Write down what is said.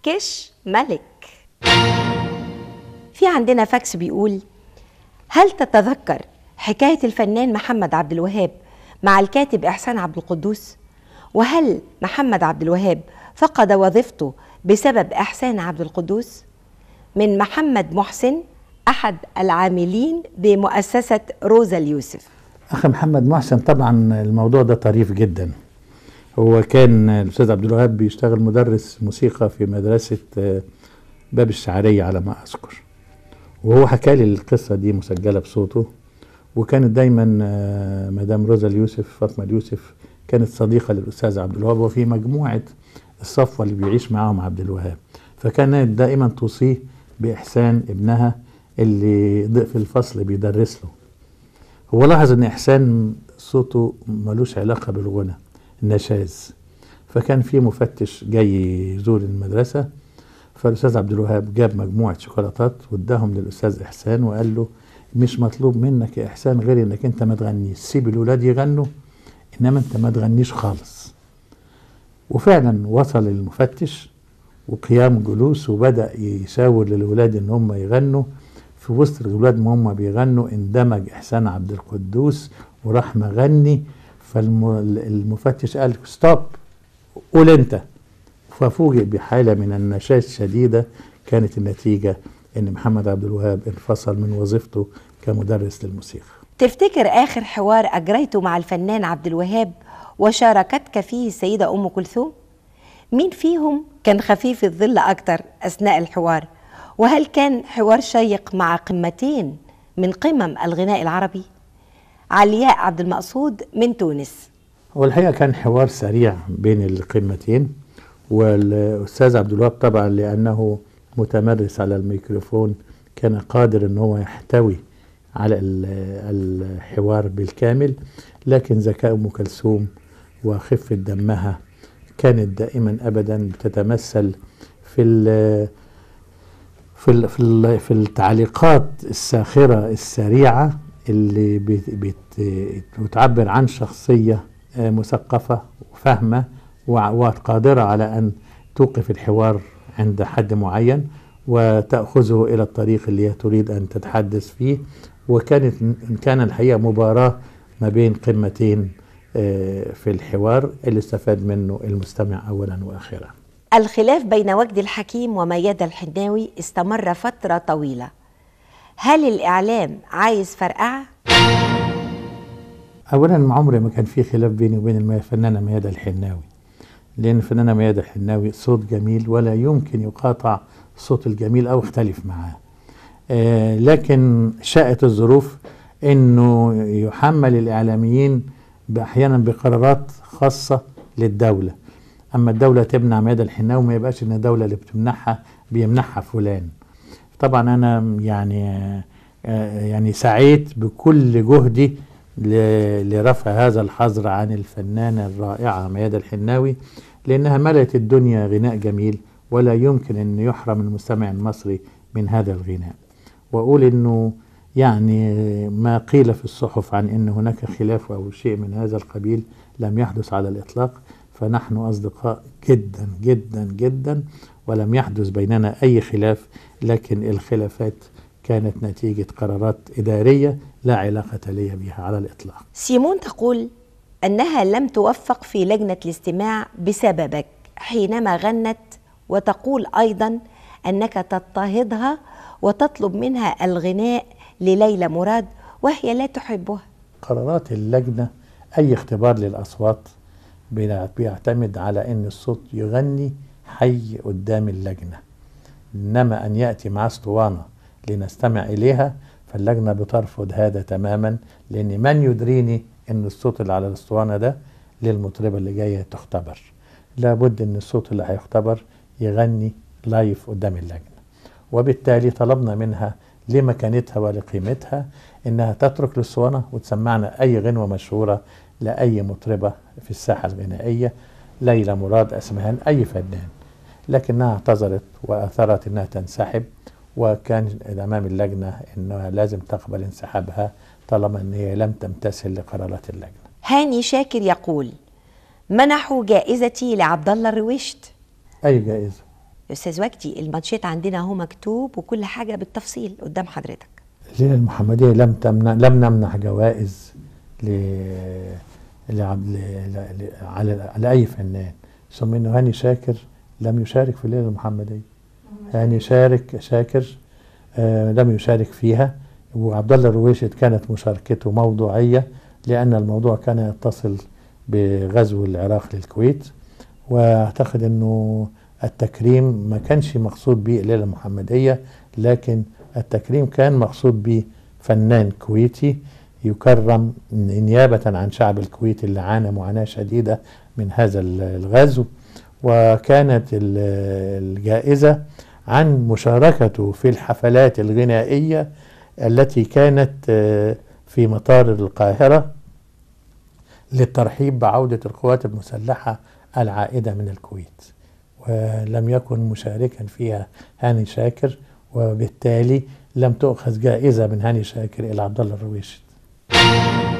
كش ملك في عندنا فاكس بيقول هل تتذكر حكاية الفنان محمد عبد الوهاب مع الكاتب إحسان عبد القدوس؟ وهل محمد عبد الوهاب فقد وظيفته بسبب إحسان عبد القدوس؟ من محمد محسن أحد العاملين بمؤسسة روزا اليوسف اخي محمد محسن طبعا الموضوع ده طريف جدا هو كان الاستاذ عبد الوهاب بيشتغل مدرس موسيقى في مدرسه آه، باب الشعريه على ما اذكر وهو حكى لي القصه دي مسجله بصوته وكانت دايما آه، مدام روزا اليوسف فاطمه اليوسف كانت صديقه للاستاذ عبد الوهاب وفي مجموعه الصفوه اللي بيعيش معاهم عبد الوهاب فكانت دائما توصيه باحسان ابنها اللي ضيف الفصل بيدرس له هو لاحظ ان احسان صوته ملوش علاقه بالغنى النشاز فكان في مفتش جاي يزور المدرسه فالاستاذ عبد الوهاب جاب مجموعه شوكولاتات واداهم للاستاذ احسان وقال له مش مطلوب منك يا احسان غير انك انت ما تغنيش سيب الولاد يغنوا انما انت ما تغنيش خالص وفعلا وصل المفتش وقيام جلوس وبدا يشاور للولاد ان هم يغنوا في وسط الولاد ما هم بيغنوا اندمج احسان عبد القدوس وراح مغني فالمفتش قال ستوب قول انت ففوجئ بحاله من النشاز الشديده كانت النتيجه ان محمد عبد الوهاب انفصل من وظيفته كمدرس للموسيقى تفتكر آخر حوار أجريته مع الفنان عبد الوهاب وشاركتك فيه السيدة أم كلثوم؟ مين فيهم كان خفيف الظل أكتر أثناء الحوار؟ وهل كان حوار شيق مع قمتين من قمم الغناء العربي؟ علياء عبد المقصود من تونس هو الحقيقه كان حوار سريع بين القمتين والاستاذ عبد الوهاب طبعا لانه متمرس على الميكروفون كان قادر ان هو يحتوي على ال- الحوار بالكامل لكن ذكاء ام كلثوم وخفه دمها كانت دائما ابدا بتتمثل في ال في ال في, ال في التعليقات الساخره السريعه اللي بت بت بتعبر عن شخصيه آه، مثقفه وفاهمه وع- وقادره على ان توقف الحوار عند حد معين وتاخذه الى الطريق اللي هي تريد ان تتحدث فيه وكانت كان الحقيقه مباراه ما بين قمتين آه، في الحوار اللي استفاد منه المستمع اولا واخيرا الخلاف بين وجدي الحكيم وميادة الحناوي استمر فترة طويلة هل الإعلام عايز فرقعة؟ اولا ما عمري ما كان في خلاف بيني وبين الفنانه ميادة الحناوي لان الفنانه ميادة الحناوي صوت جميل ولا يمكن يقاطع الصوت الجميل او يختلف معاه آه لكن شاءت الظروف انه يحمل الاعلاميين احيانا بقرارات خاصه للدوله اما الدوله تمنع ميادة الحناوي ما يبقاش ان الدوله اللي بتمنحها بيمنحها فلان طبعا انا يعني آه، يعني سعيت بكل جهدي ل- لرفع هذا الحظر عن الفنانة الرائعة ميادة الحناوي لأنها ملأت الدنيا غناء جميل ولا يمكن أن يحرم المستمع المصري من هذا الغناء وأقول أنه يعني ما قيل في الصحف عن أن هناك خلاف أو شيء من هذا القبيل لم يحدث على الإطلاق فنحن أصدقاء جدا جدا جدا ولم يحدث بيننا أي خلاف لكن الخلافات كانت نتيجة قرارات إدارية لا علاقة لي بها على الإطلاق سيمون تقول أنها لم توفق في لجنة الاستماع بسببك حينما غنت وتقول أيضا أنك تضطهدها وتطلب منها الغناء لليلى مراد وهي لا تحبها قرارات اللجنة أي اختبار للأصوات بيع- بيعتمد على أن الصوت يغني حي قدام اللجنة إنما أن يأتي مع اسطوانة لنستمع إليها فاللجنة بترفض هذا تماما لأن من يدريني أن الصوت اللي على الاسطوانة ده للمطربة اللي جاية تختبر لابد أن الصوت اللي هيختبر يغني لايف قدام اللجنة وبالتالي طلبنا منها لمكانتها ولقيمتها انها تترك الاسطوانه وتسمعنا اي غنوه مشهوره لاي مطربه في الساحه الغنائيه ليلى مراد اسمهان اي فنان لكنها اعتذرت واثرت انها تنسحب وكان امام اللجنه انها لازم تقبل انسحابها طالما ان هي لم تمتثل لقرارات اللجنه هاني شاكر يقول منحوا جائزتي لعبد الله الرويشت اي جائزه يا استاذ وجدي الماتشات عندنا اهو مكتوب وكل حاجه بالتفصيل قدام حضرتك الليلة المحمدية لم تمنع لم نمنح جوائز ل... لعب... ل... ل... ل... على... على أي فنان ثم إنه هاني شاكر لم يشارك في الليلة المحمدية هاني شارك شاكر آه لم يشارك فيها وعبد الله الرويشد كانت مشاركته موضوعية لأن الموضوع كان يتصل بغزو العراق للكويت واعتقد انه التكريم ما كانش مقصود به الليله المحمديه لكن التكريم كان مقصود به فنان كويتي يكرم نيابه عن شعب الكويت اللي عانى معاناه شديده من هذا الغزو وكانت ال- الجائزه عن مشاركته في الحفلات الغنائيه التي كانت آه، في مطار القاهره للترحيب بعودة القوات المسلحة العائدة من الكويت ولم يكن مشاركا فيها هاني شاكر وبالتالي لم تؤخذ جائزة من هاني شاكر إلى عبد الله الرويشد